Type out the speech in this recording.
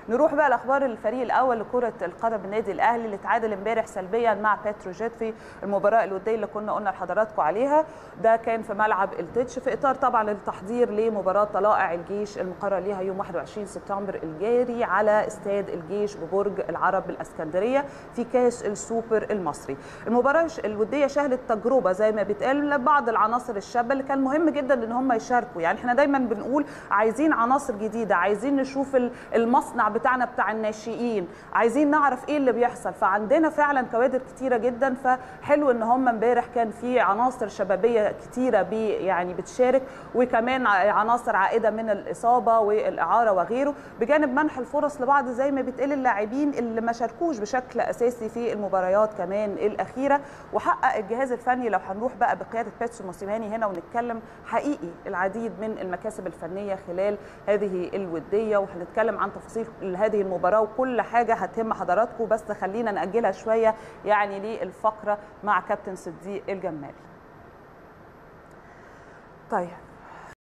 نروح بقى لاخبار الفريق الاول لكره القدم النادي الاهلي اللي تعادل امبارح سلبيا مع بتروجيت في المباراه الوديه اللي كنا قلنا لحضراتكم عليها ده كان في ملعب التتش في اطار طبعا التحضير لمباراه طلائع الجيش المقرر ليها يوم 21 سبتمبر الجاري على استاد الجيش ببرج العرب بالاسكندريه في كاس السوبر المصري المباراه الوديه شهدت تجربه زي ما بيتقال لبعض العناصر الشابه اللي كان مهم جدا ان هم يشاركوا يعني احنا دايما بنقول عايزين عناصر جديده عايزين نشوف المصنع بتاعنا بتاع الناشئين عايزين نعرف ايه اللي بيحصل فعندنا فعلا كوادر كتيره جدا فحلو ان هم امبارح كان في عناصر شبابيه كتيره بي يعني بتشارك وكمان عناصر عائده من الاصابه والاعاره وغيره بجانب منح الفرص لبعض زي ما بيتقال اللاعبين اللي ما شاركوش بشكل اساسي في المباريات كمان الاخيره وحقق الجهاز الفني لو هنروح بقى بقياده بيتسو موسيماني هنا ونتكلم حقيقي العديد من المكاسب الفنيه خلال هذه الوديه وهنتكلم عن تفاصيل هذه المباراه وكل حاجه هتهم حضراتكم بس خلينا ناجلها شويه يعني للفقره مع كابتن صديق الجمالي. طيب